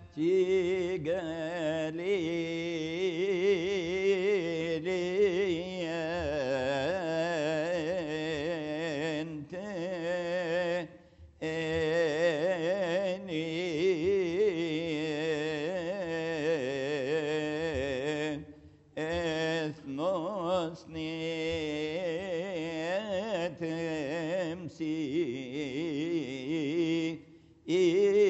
Ethnos netemsi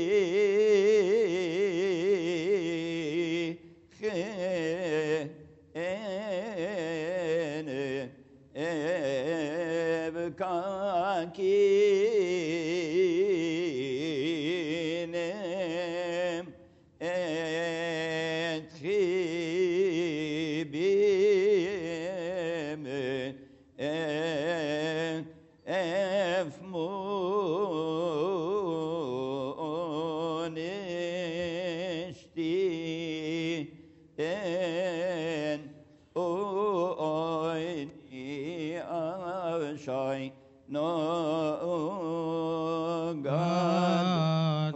Ebkakinem etchibim efmonishti en oini avshai no God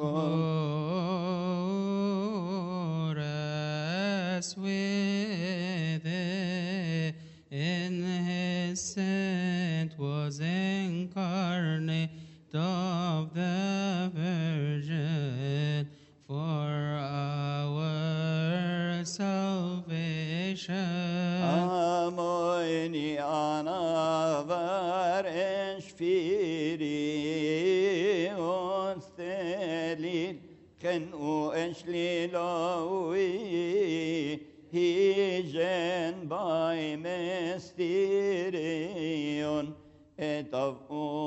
glorious with it in his sent was incarnate of the Virgin for our salvation. Amoini anavar enshfiri onstelil ken u enshlilawi hijen by mysterion et av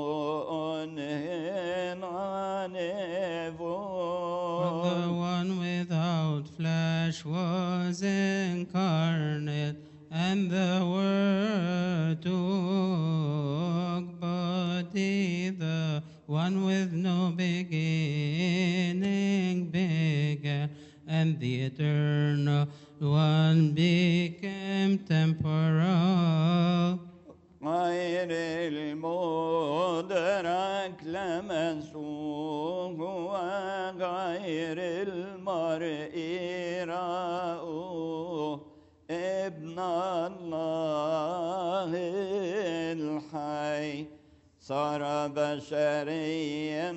onen For the anevon one without flesh was incarnate, and the Word took body, the one with no beginning began, and the eternal one became temporal. غير المدرك لمسوه وغير المرء رأوه ابن الله الحي صار بشريا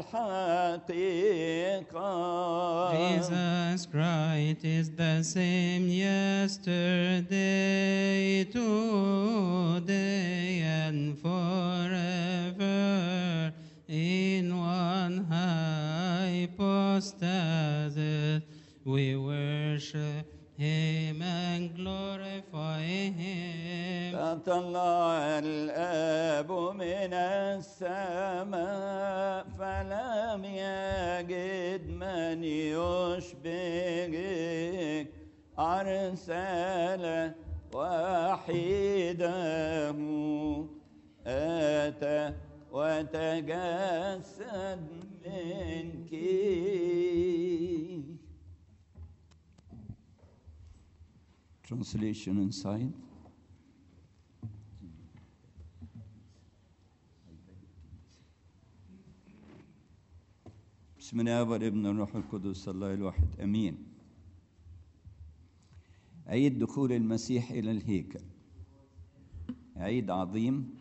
بالحقيقة Jesus Christ is the same yesterday, today, and forever. In one hypostasis, we worship Him and glorify Him. تطلع الآب من السماء فلم يجد من يشبهك أرسل وحيده أتى وتجسد منك Translation inside. بسم الله والابن والروح القدس الله الواحد امين عيد دخول المسيح الى الهيكل عيد عظيم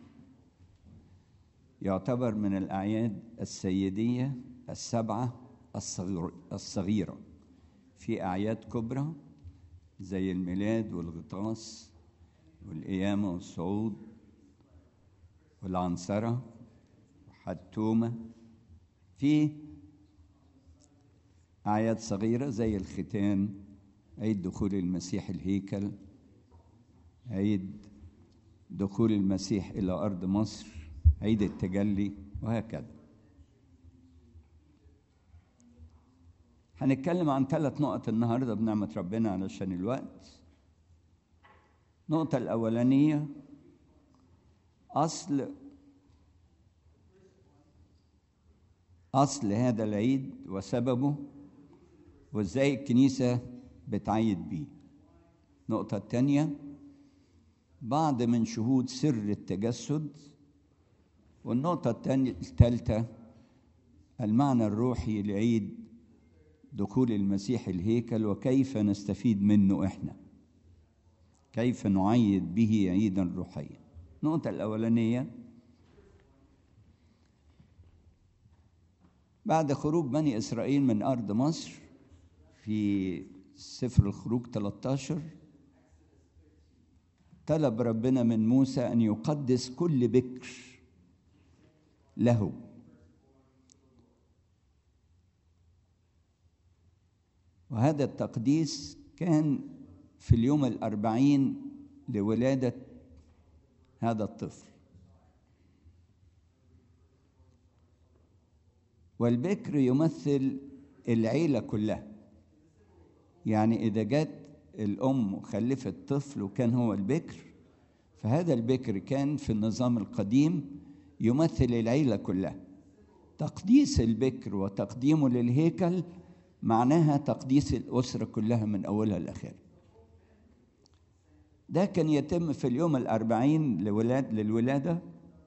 يعتبر من الاعياد السيديه السبعه الصغير- الصغيره في اعياد كبرى زي الميلاد والغطاس والقيامه والصعود والعنصره وحتومه في أعياد صغيرة زي الختان عيد دخول المسيح الهيكل عيد دخول المسيح إلى أرض مصر عيد التجلي وهكذا هنتكلم عن ثلاث نقط النهاردة بنعمة ربنا علشان الوقت النقطة الأولانية أصل أصل هذا العيد وسببه وإزاي الكنيسة بتعيد بيه النقطة الثانية بعض من شهود سر التجسد والنقطة الثانية الثالثة المعنى الروحي لعيد دخول المسيح الهيكل وكيف نستفيد منه احنا كيف نعيد به عيدا روحيا النقطة الأولانية بعد خروج بني إسرائيل من أرض مصر في سفر الخروج 13 طلب ربنا من موسى أن يقدس كل بكر له وهذا التقديس كان في اليوم الأربعين لولادة هذا الطفل والبكر يمثل العيلة كلها يعني إذا جت الأم وخلفت طفل وكان هو البكر فهذا البكر كان في النظام القديم يمثل العيلة كلها تقديس البكر وتقديمه للهيكل معناها تقديس الأسرة كلها من أولها لآخرها ده كان يتم في اليوم الأربعين لولاد للولادة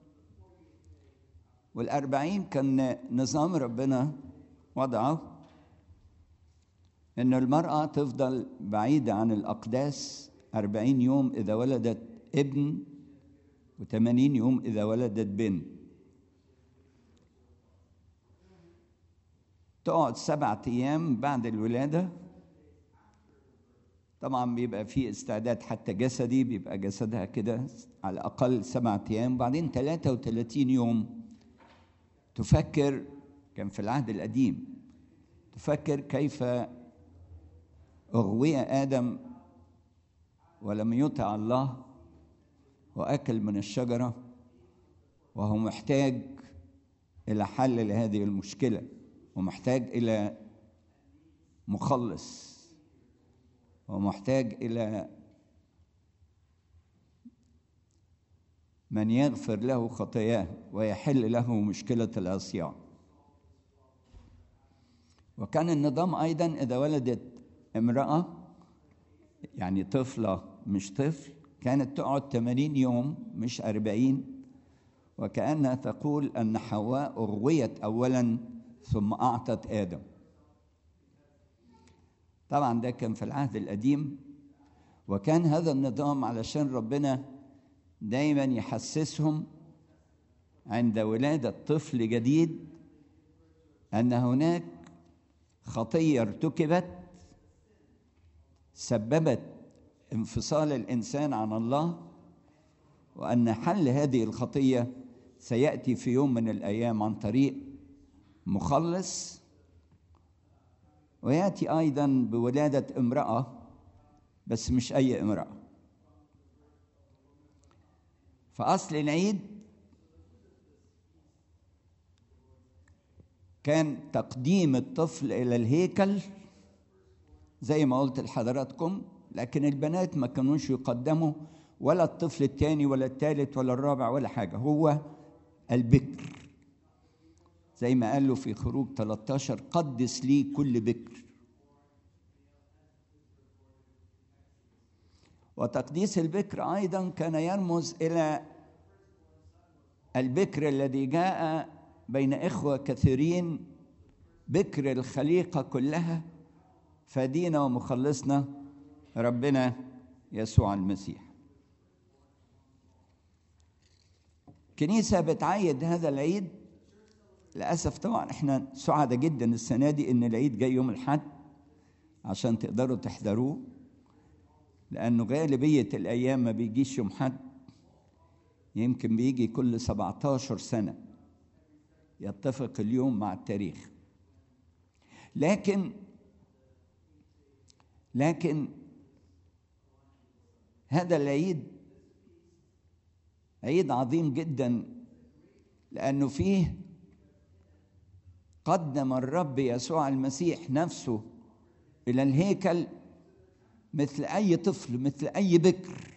والأربعين كان نظام ربنا وضعه إن المرأة تفضل بعيدة عن الأقداس أربعين يوم إذا ولدت ابن وثمانين يوم إذا ولدت بنت تقعد سبعة أيام بعد الولادة طبعا بيبقى في استعداد حتى جسدي بيبقى جسدها كده على الأقل سبعة أيام بعدين 33 يوم تفكر كان في العهد القديم تفكر كيف أغوي آدم ولم يطع الله وأكل من الشجرة وهو محتاج إلى حل لهذه المشكلة ومحتاج إلى مخلص ومحتاج إلى من يغفر له خطاياه ويحل له مشكلة العصيان وكان النظام أيضا إذا ولدت امرأة يعني طفلة مش طفل كانت تقعد 80 يوم مش 40 وكأنها تقول أن حواء أغويت أولا ثم أعطت آدم طبعا ده كان في العهد القديم وكان هذا النظام علشان ربنا دايما يحسسهم عند ولادة طفل جديد أن هناك خطية ارتكبت سببت انفصال الإنسان عن الله وأن حل هذه الخطية سيأتي في يوم من الأيام عن طريق مخلص ويأتي أيضا بولادة امرأة بس مش أي امرأة فأصل العيد كان تقديم الطفل إلى الهيكل زي ما قلت لحضراتكم لكن البنات ما كانوش يقدموا ولا الطفل الثاني ولا الثالث ولا الرابع ولا حاجة هو البكر زي ما قال له في خروج 13 قدس لي كل بكر وتقديس البكر ايضا كان يرمز الى البكر الذي جاء بين اخوه كثيرين بكر الخليقه كلها فدينا ومخلصنا ربنا يسوع المسيح كنيسه بتعيد هذا العيد للاسف طبعا احنا سعداء جدا السنه دي ان العيد جاي يوم الاحد عشان تقدروا تحضروه لانه غالبيه الايام ما بيجيش يوم حد يمكن بيجي كل 17 سنه يتفق اليوم مع التاريخ لكن لكن هذا العيد عيد عظيم جدا لانه فيه قدم الرب يسوع المسيح نفسه الى الهيكل مثل اي طفل مثل اي بكر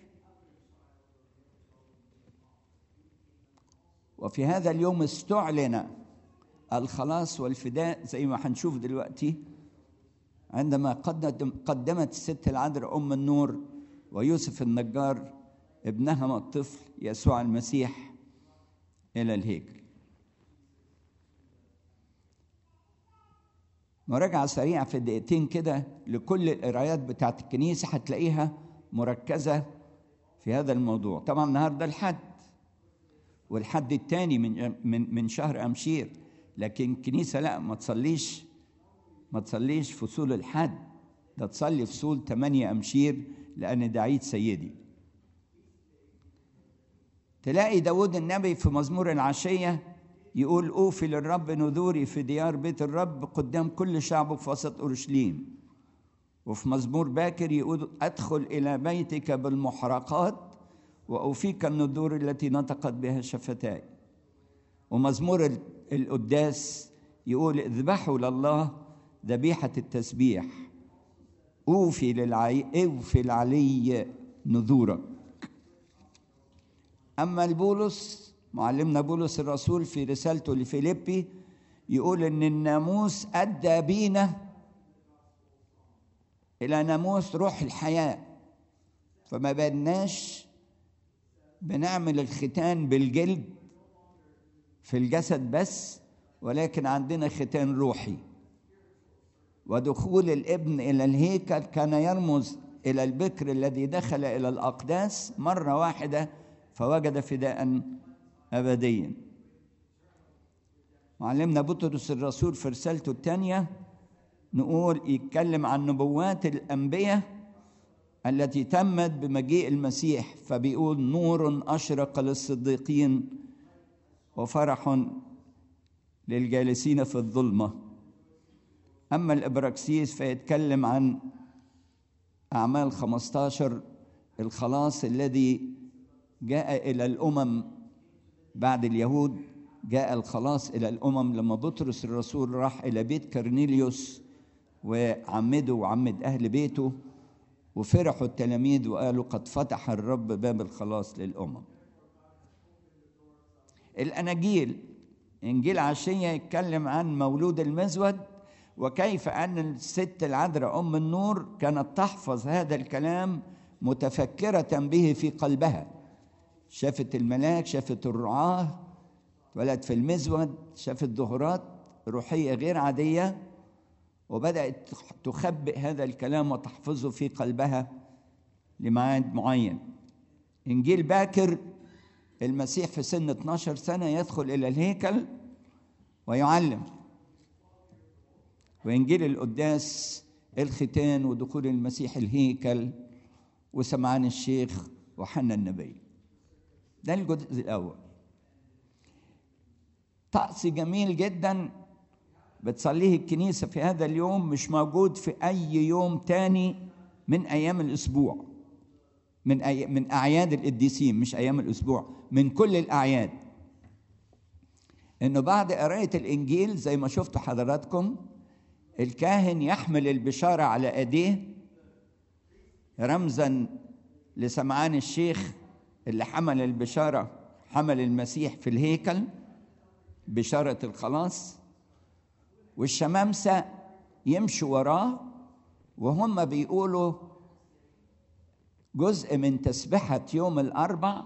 وفي هذا اليوم استعلن الخلاص والفداء زي ما هنشوف دلوقتي عندما قدمت الست العذراء ام النور ويوسف النجار ابنها الطفل يسوع المسيح الى الهيكل مراجعة سريعة في دقيقتين كده لكل القرايات بتاعت الكنيسة هتلاقيها مركزة في هذا الموضوع طبعا النهارده الحد والحد الثاني من من من شهر أمشير لكن الكنيسة لا ما تصليش ما تصليش فصول الحد ده تصلي فصول 8 أمشير لأن ده عيد سيدي تلاقي داود النبي في مزمور العشية يقول أوفي للرب نذوري في ديار بيت الرب قدام كل شعبه في وسط أورشليم وفي مزمور باكر يقول أدخل إلى بيتك بالمحرقات وأوفيك النذور التي نطقت بها شفتاي ومزمور القداس يقول اذبحوا لله ذبيحة التسبيح أوفي للعي أوفي العلي نذورك أما البولس معلمنا بولس الرسول في رسالته لفيليبي يقول إن الناموس أدى بينا إلى ناموس روح الحياة فما بدناش بنعمل الختان بالجلد في الجسد بس ولكن عندنا ختان روحي ودخول الابن الى الهيكل كان يرمز الى البكر الذي دخل الى الاقداس مره واحده فوجد فداء ابديا معلمنا بطرس الرسول في رسالته الثانيه نقول يتكلم عن نبوات الانبياء التي تمت بمجيء المسيح فبيقول نور اشرق للصديقين وفرح للجالسين في الظلمه أما الإبراكسيس فيتكلم عن أعمال 15 الخلاص الذي جاء إلى الأمم بعد اليهود جاء الخلاص إلى الأمم لما بطرس الرسول راح إلى بيت كرنيليوس وعمده وعمد أهل بيته وفرحوا التلاميذ وقالوا قد فتح الرب باب الخلاص للأمم الأناجيل إنجيل عشية يتكلم عن مولود المزود وكيف أن الست العذراء أم النور كانت تحفظ هذا الكلام متفكرة به في قلبها شافت الملاك شافت الرعاة ولد في المزود شافت ظهورات روحية غير عادية وبدأت تخبئ هذا الكلام وتحفظه في قلبها لميعاد معين إنجيل باكر المسيح في سن 12 سنة يدخل إلى الهيكل ويعلم وإنجيل القداس الختان ودخول المسيح الهيكل وسمعان الشيخ وحنا النبي ده الجزء الأول طقس جميل جدا بتصليه الكنيسة في هذا اليوم مش موجود في أي يوم تاني من أيام الأسبوع من أي من أعياد القديسين مش أيام الأسبوع من كل الأعياد إنه بعد قراية الإنجيل زي ما شفتوا حضراتكم الكاهن يحمل البشارة على أيديه رمزا لسمعان الشيخ اللي حمل البشارة حمل المسيح في الهيكل بشارة الخلاص والشمامسة يمشوا وراه وهم بيقولوا جزء من تسبحة يوم الأربع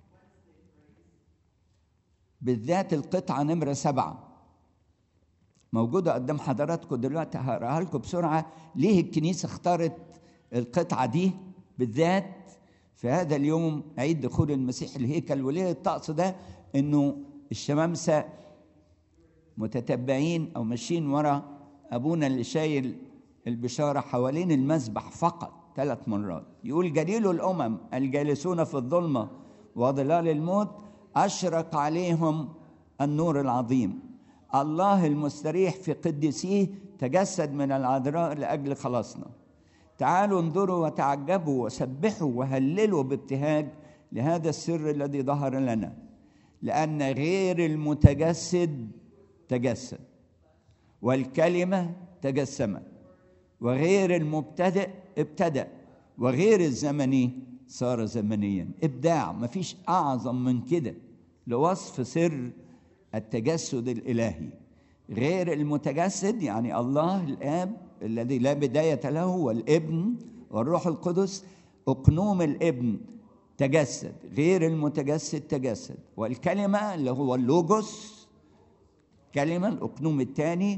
بالذات القطعة نمرة سبعة موجودة قدام حضراتكم دلوقتي هقراها لكم بسرعة ليه الكنيسة اختارت القطعة دي بالذات في هذا اليوم عيد دخول المسيح الهيكل وليه الطقس ده انه الشمامسة متتبعين او ماشيين ورا ابونا اللي شايل البشارة حوالين المذبح فقط ثلاث مرات يقول جليل الامم الجالسون في الظلمة وظلال الموت اشرق عليهم النور العظيم الله المستريح في قدسيه تجسد من العذراء لاجل خلاصنا تعالوا انظروا وتعجبوا وسبحوا وهللوا بابتهاج لهذا السر الذي ظهر لنا لان غير المتجسد تجسد والكلمه تجسمت وغير المبتدئ ابتدأ وغير الزمني صار زمنيا ابداع مفيش اعظم من كده لوصف سر التجسد الالهي غير المتجسد يعني الله الاب الذي لا بدايه له والابن والروح القدس اقنوم الابن تجسد غير المتجسد تجسد والكلمه اللي هو اللوجوس كلمه الاقنوم الثاني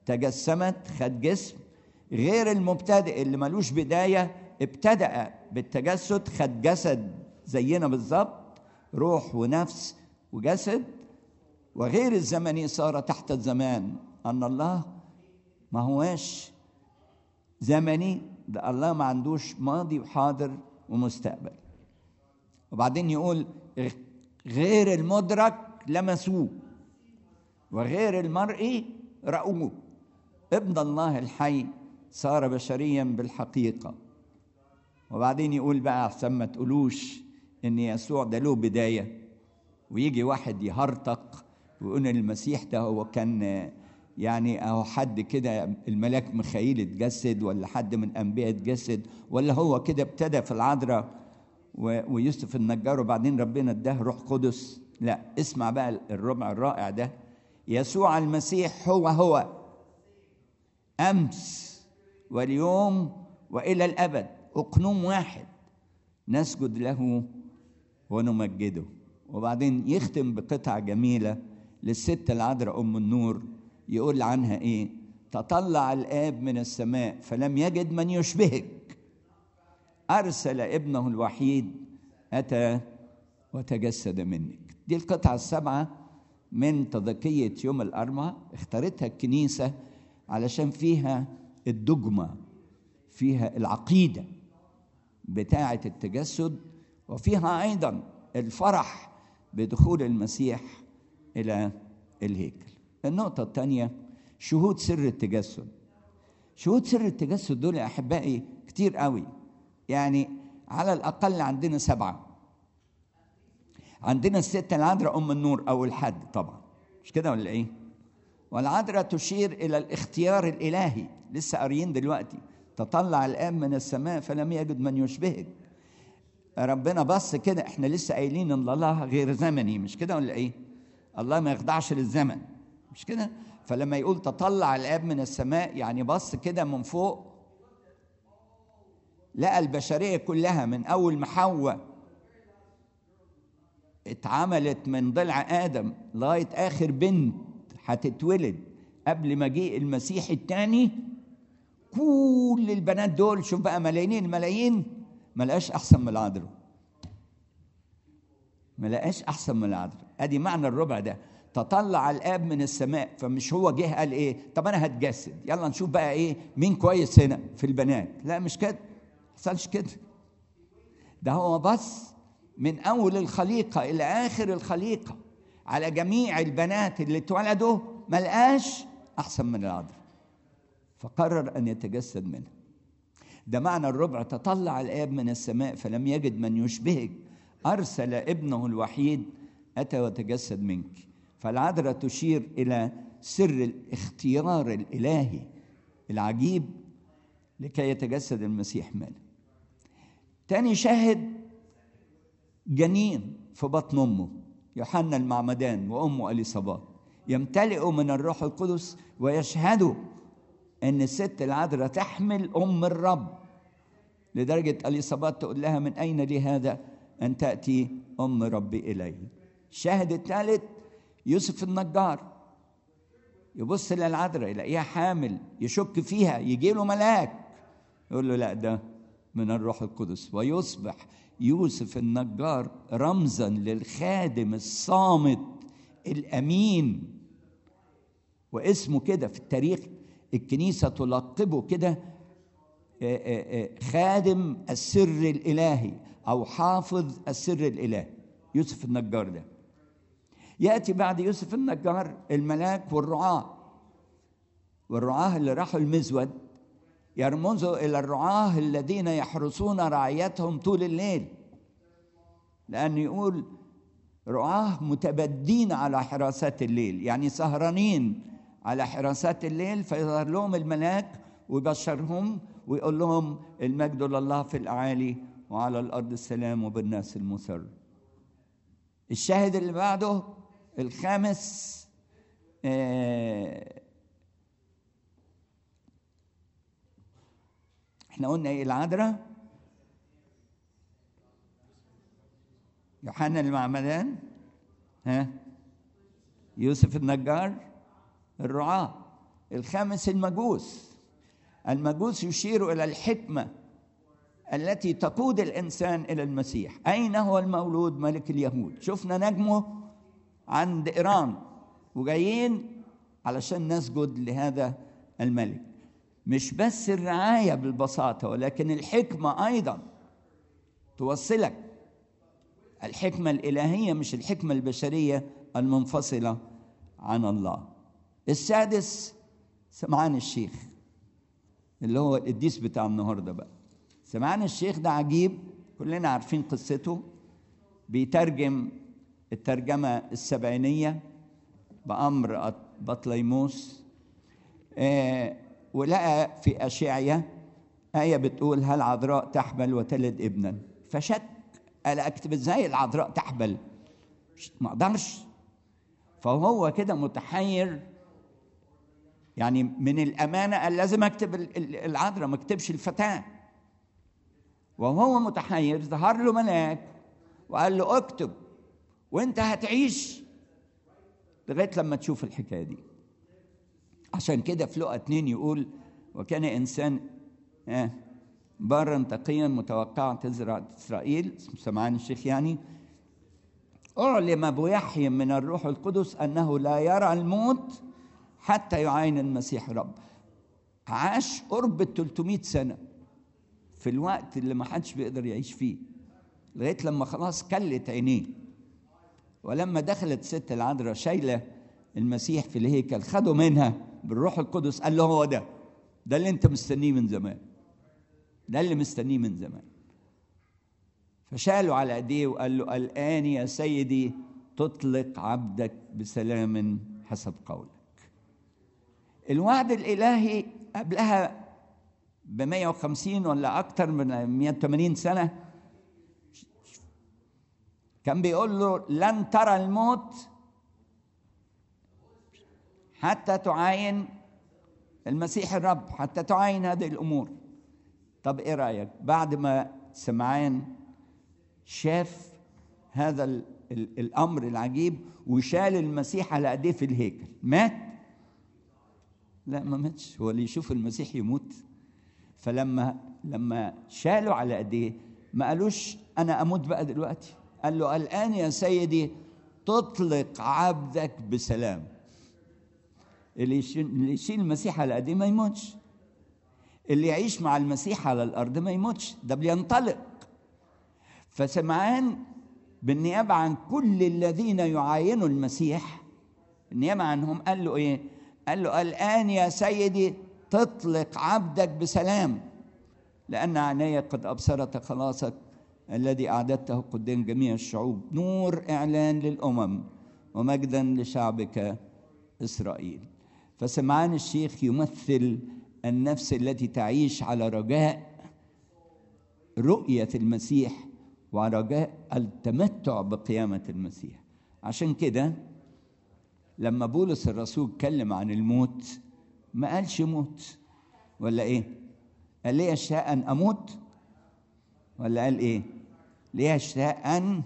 تجسمت خد جسم غير المبتدئ اللي ملوش بداية ابتدأ بالتجسد خد جسد زينا بالظبط روح ونفس وجسد وغير الزمني صار تحت الزمان أن الله ما هواش زمني ده الله ما عندوش ماضي وحاضر ومستقبل وبعدين يقول غير المدرك لمسوه وغير المرئي رأوه ابن الله الحي صار بشريا بالحقيقة وبعدين يقول بقى أحسن ما تقولوش إن يسوع ده له بداية ويجي واحد يهرطق ويقول إن المسيح ده هو كان يعني أهو حد كده الملاك ميخائيل اتجسد ولا حد من أنبياء اتجسد ولا هو كده ابتدى في العذراء ويوسف النجار وبعدين ربنا اداه روح قدس لا اسمع بقى الربع الرائع ده يسوع المسيح هو هو امس واليوم والى الابد اقنوم واحد نسجد له ونمجده وبعدين يختم بقطعه جميله للست العذراء ام النور يقول عنها ايه تطلع الاب من السماء فلم يجد من يشبهك ارسل ابنه الوحيد اتى وتجسد منك دي القطعه السبعه من تضكية يوم الأربعاء اختارتها الكنيسة علشان فيها الدجمة فيها العقيدة بتاعة التجسد وفيها أيضا الفرح بدخول المسيح إلى الهيكل النقطة الثانية شهود سر التجسد شهود سر التجسد دول يا أحبائي كتير قوي يعني على الأقل عندنا سبعة عندنا الست العذراء ام النور او الحد طبعا مش كده ولا ايه والعذراء تشير الى الاختيار الالهي لسه قاريين دلوقتي تطلع الاب من السماء فلم يجد من يشبهك ربنا بص كده احنا لسه قايلين ان الله غير زمني مش كده ولا ايه الله ما يخضعش للزمن مش كده فلما يقول تطلع الاب من السماء يعني بص كده من فوق لقى البشريه كلها من اول ما حواء اتعملت من ضلع ادم لغايه اخر بنت هتتولد قبل مجيء المسيح الثاني كل البنات دول شوف بقى ملايين الملايين ما لقاش احسن من العذراء ما لقاش احسن من العذراء ادي معنى الربع ده تطلع الاب من السماء فمش هو جه قال ايه طب انا هتجسد يلا نشوف بقى ايه مين كويس هنا في البنات لا مش كده حصلش كده ده هو بس من اول الخليقه الى اخر الخليقه على جميع البنات اللي اتولدوا ما لقاش احسن من العذراء فقرر ان يتجسد منها ده معنى الربع تطلع الاب من السماء فلم يجد من يشبهك ارسل ابنه الوحيد اتى وتجسد منك فالعذراء تشير الى سر الاختيار الالهي العجيب لكي يتجسد المسيح منه تاني شاهد جنين في بطن امه يوحنا المعمدان وامه اليصابات يمتلئوا من الروح القدس ويشهدوا ان الست العذراء تحمل ام الرب لدرجه اليصابات تقول لها من اين لي هذا ان تاتي ام ربي الي الشاهد الثالث يوسف النجار يبص للعذراء يلاقيها حامل يشك فيها يجي له ملاك يقول له لا ده من الروح القدس ويصبح يوسف النجار رمزا للخادم الصامت الامين واسمه كده في التاريخ الكنيسه تلقبه كده خادم السر الالهي او حافظ السر الالهي يوسف النجار ده ياتي بعد يوسف النجار الملاك والرعاه والرعاه اللي راحوا المزود يرمزوا الى الرعاه الذين يحرسون رعيتهم طول الليل لان يقول رعاه متبدين على حراسات الليل يعني سهرانين على حراسات الليل فيظهر لهم الملاك ويبشرهم ويقول لهم المجد لله في الاعالي وعلى الارض السلام وبالناس المسر الشاهد اللي بعده الخامس آه احنا قلنا ايه العذراء يوحنا المعمدان ها يوسف النجار الرعاة الخامس المجوس المجوس يشير الى الحكمه التي تقود الانسان الى المسيح اين هو المولود ملك اليهود شفنا نجمه عند ايران وجايين علشان نسجد لهذا الملك مش بس الرعايه بالبساطه ولكن الحكمه ايضا توصلك الحكمه الالهيه مش الحكمه البشريه المنفصله عن الله السادس سمعان الشيخ اللي هو القديس بتاع النهارده بقى سمعان الشيخ ده عجيب كلنا عارفين قصته بيترجم الترجمة السبعينية بأمر بطليموس آه ولقى في أشعية آية بتقول هل عذراء تحبل وتلد ابنا فشك قال أكتب إزاي العذراء تحبل ما أقدرش فهو كده متحير يعني من الأمانة قال لازم أكتب العذراء ما أكتبش الفتاة وهو متحير ظهر له ملاك وقال له اكتب وانت هتعيش لغايه لما تشوف الحكايه دي عشان كده في لقا اتنين يقول وكان انسان آه برا تقيا متوقعا تزرع اسرائيل سمعان الشيخ يعني اعلم بوحي من الروح القدس انه لا يرى الموت حتى يعاين المسيح رب عاش قرب ال 300 سنه في الوقت اللي ما حدش بيقدر يعيش فيه لغايه لما خلاص كلت عينيه ولما دخلت ست العذراء شايله المسيح في الهيكل خدوا منها بالروح القدس قال له هو ده ده اللي انت مستنيه من زمان ده اللي مستنيه من زمان فشالوا على ايديه وقال له الان يا سيدي تطلق عبدك بسلام حسب قولك الوعد الالهي قبلها ب 150 ولا اكتر من 180 سنه كان بيقول له لن ترى الموت حتى تعاين المسيح الرب حتى تعاين هذه الامور طب ايه رايك بعد ما سمعان شاف هذا ال ال الامر العجيب وشال المسيح على ايديه في الهيكل مات لا ما ماتش هو اللي يشوف المسيح يموت فلما لما شالوا على ايديه ما قالوش انا اموت بقى دلوقتي قال له الان يا سيدي تطلق عبدك بسلام اللي يشيل, اللي يشيل المسيح على ايديه ما يموتش اللي يعيش مع المسيح على الارض ما يموتش ده بينطلق فسمعان بالنيابه عن كل الذين يعاينوا المسيح النيابه عنهم قال له ايه قال له الان يا سيدي تطلق عبدك بسلام لأن عيني قد أبصرت خلاصك الذي أعددته قدام جميع الشعوب نور إعلان للأمم ومجدا لشعبك إسرائيل فسمعان الشيخ يمثل النفس التي تعيش على رجاء رؤية المسيح ورجاء التمتع بقيامة المسيح عشان كده لما بولس الرسول اتكلم عن الموت ما قالش موت ولا ايه قال ليه اشتاء ان اموت ولا قال ايه ليه اشتاء ان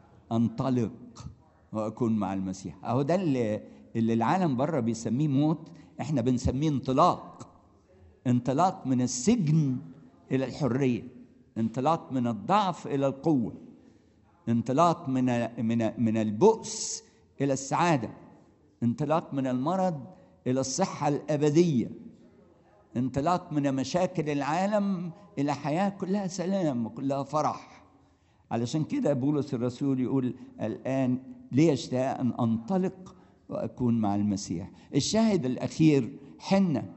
انطلق واكون مع المسيح اهو ده اللي, اللي العالم بره بيسميه موت احنا بنسميه انطلاق انطلاق من السجن الى الحريه انطلاق من الضعف الى القوه انطلاق من من من البؤس الى السعاده انطلاق من المرض الى الصحه الابديه انطلاق من مشاكل العالم الى حياه كلها سلام وكلها فرح علشان كده بولس الرسول يقول الان لي اشتاق ان انطلق واكون مع المسيح الشاهد الاخير حنه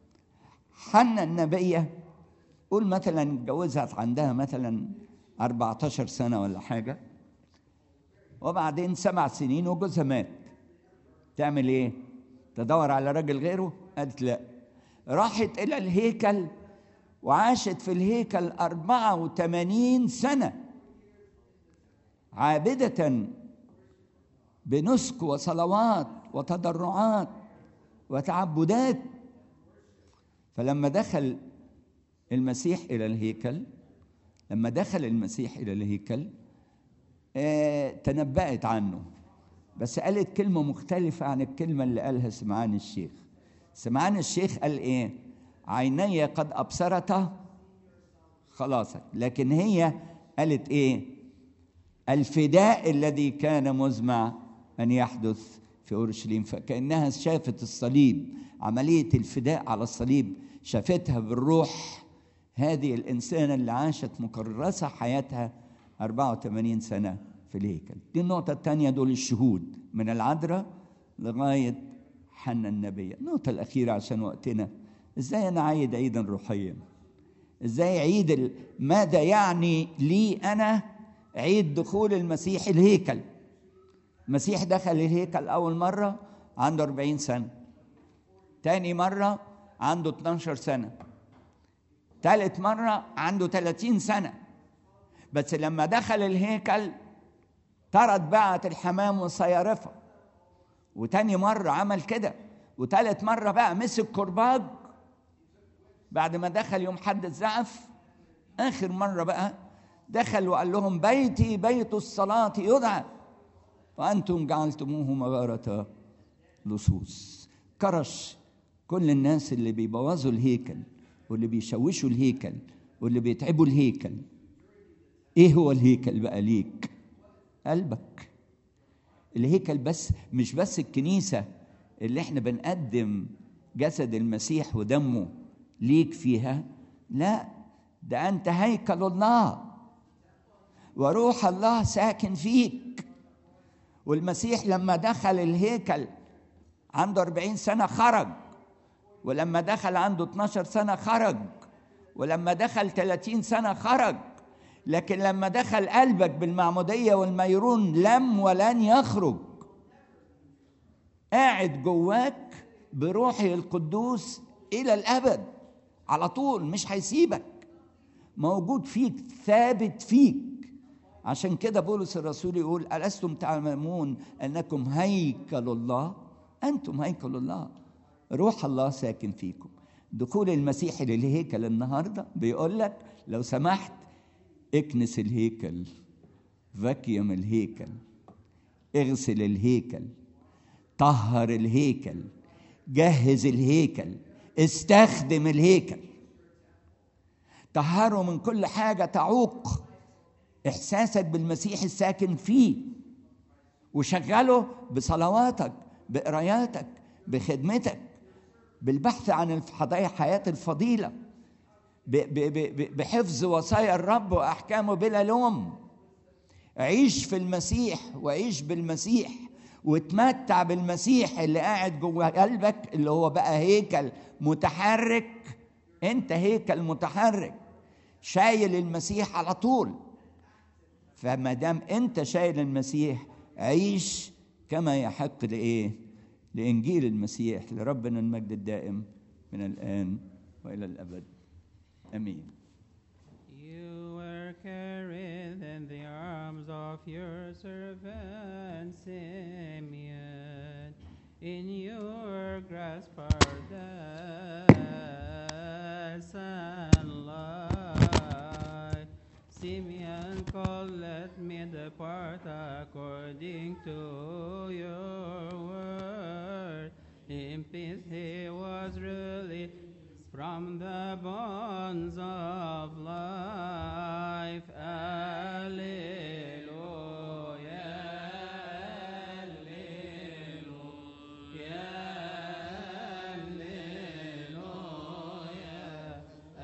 حنه النبيه قول مثلا اتجوزت عندها مثلا 14 سنه ولا حاجه وبعدين سبع سنين وجوزها مات تعمل ايه تدور على راجل غيره قالت لا راحت إلى الهيكل وعاشت في الهيكل أربعة وثمانين سنة عابدة بنسك وصلوات وتضرعات وتعبدات فلما دخل المسيح إلى الهيكل لما دخل المسيح إلى الهيكل آه تنبأت عنه بس قالت كلمة مختلفة عن الكلمة اللي قالها سمعان الشيخ سمعان الشيخ قال ايه عيني قد ابصرت خلاصك لكن هي قالت ايه الفداء الذي كان مزمع ان يحدث في اورشليم فكانها شافت الصليب عمليه الفداء على الصليب شافتها بالروح هذه الانسانه اللي عاشت مكرسه حياتها 84 سنه في الهيكل دي النقطه الثانيه دول الشهود من العذراء لغايه حنا النبي النقطه الاخيره عشان وقتنا ازاي انا عايد عيدا روحيا ازاي عيد ال... ماذا يعني لي انا عيد دخول المسيح الهيكل المسيح دخل الهيكل اول مره عنده 40 سنه تاني مره عنده 12 سنه ثالث مره عنده 30 سنه بس لما دخل الهيكل طرد بعت الحمام والصيارفه وتاني مره عمل كده وتالت مره بقى مسك كرباج بعد ما دخل يوم حد الزعف اخر مره بقى دخل وقال لهم بيتي بيت الصلاه يدعى وانتم جعلتموه مغاره لصوص كرش كل الناس اللي بيبوظوا الهيكل واللي بيشوشوا الهيكل واللي بيتعبوا الهيكل ايه هو الهيكل بقى ليك قلبك الهيكل بس مش بس الكنيسه اللي احنا بنقدم جسد المسيح ودمه ليك فيها لا ده انت هيكل الله وروح الله ساكن فيك والمسيح لما دخل الهيكل عنده 40 سنة خرج ولما دخل عنده 12 سنة خرج ولما دخل 30 سنة خرج لكن لما دخل قلبك بالمعمودية والميرون لم ولن يخرج قاعد جواك بروحه القدوس إلى الأبد على طول مش هيسيبك موجود فيك ثابت فيك عشان كده بولس الرسول يقول ألستم تعلمون أنكم هيكل الله أنتم هيكل الله روح الله ساكن فيكم دخول المسيح للهيكل النهارده بيقول لك لو سمحت اكنس الهيكل فاكيوم الهيكل اغسل الهيكل طهر الهيكل جهز الهيكل استخدم الهيكل طهره من كل حاجه تعوق احساسك بالمسيح الساكن فيه وشغله بصلواتك بقراياتك بخدمتك بالبحث عن حياة الفضيلة بحفظ وصايا الرب وأحكامه بلا لوم عيش في المسيح وعيش بالمسيح وتمتع بالمسيح اللي قاعد جوه قلبك اللي هو بقى هيكل متحرك انت هيكل متحرك شايل المسيح على طول فما دام انت شايل المسيح عيش كما يحق لايه لانجيل المسيح لربنا المجد الدائم من الان والى الابد امين You were carried in the arms of your servant Simeon. In your grasp are death and life. Simeon called, let me depart according to your word. In peace he was released from the bonds of life. Alleluia. Alleluia.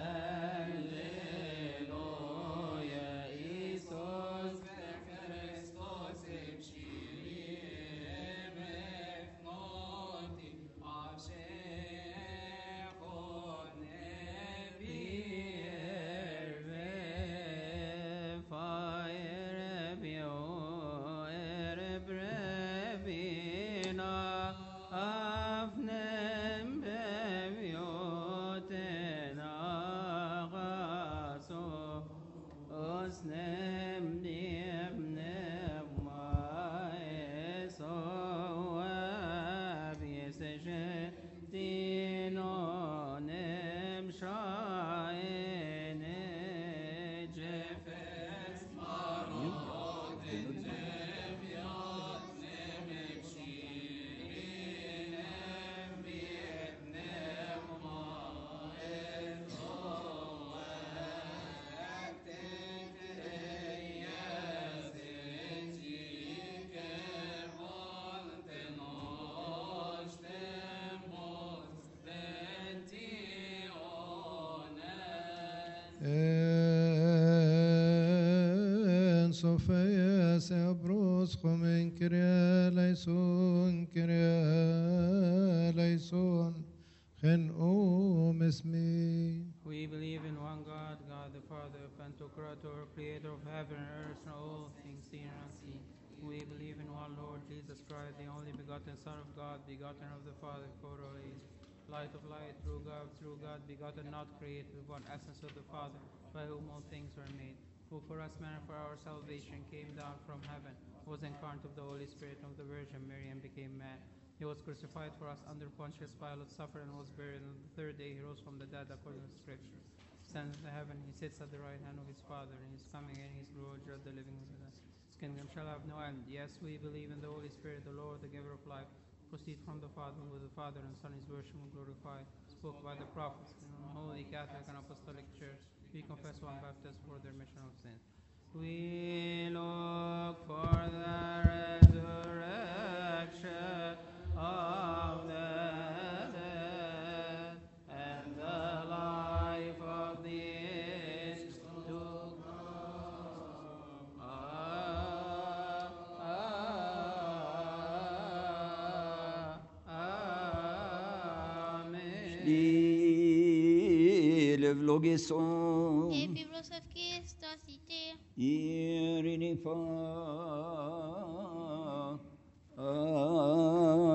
Alleluia. Iisus Christus Osnem nim nem mais oab yesje dino nem shaene jefes En Sofia Sebros Homen Kyrie Leison Kyrie Leison Gen Om Esmi We believe in one God, God the Father, Pantocrator, creator of heaven and earth and all things seen and unseen. We believe in one Lord Jesus Christ, the only begotten Son of God, begotten of the Father, before all age. Light of light, true God, true God, begotten, not created, one essence of the Father, by whom all things were made. Who for us man and for our salvation came down from heaven, was incarnate of the Holy Spirit and of the Virgin Mary, and became man. He was crucified for us under Pontius Pilate, suffered and was buried, and on the third day he rose from the dead according to Scripture. Stands in heaven, he sits at the right hand of his Father, and he is coming in his glory, judge the living and the dead. His kingdom shall have no end. Yes, we believe in the Holy Spirit, the Lord, the giver of life, proceed from the Father, who with the Father and Son is worshipped and glorified, spoke by the prophets, in the Holy Catholic and Apostolic Church. We confess one baptism for the remission of sins. We look for the resurrection of the dead and the life of the age to come. Amen. Stil vlogeson. Epibros of Christos ite, Irinifa.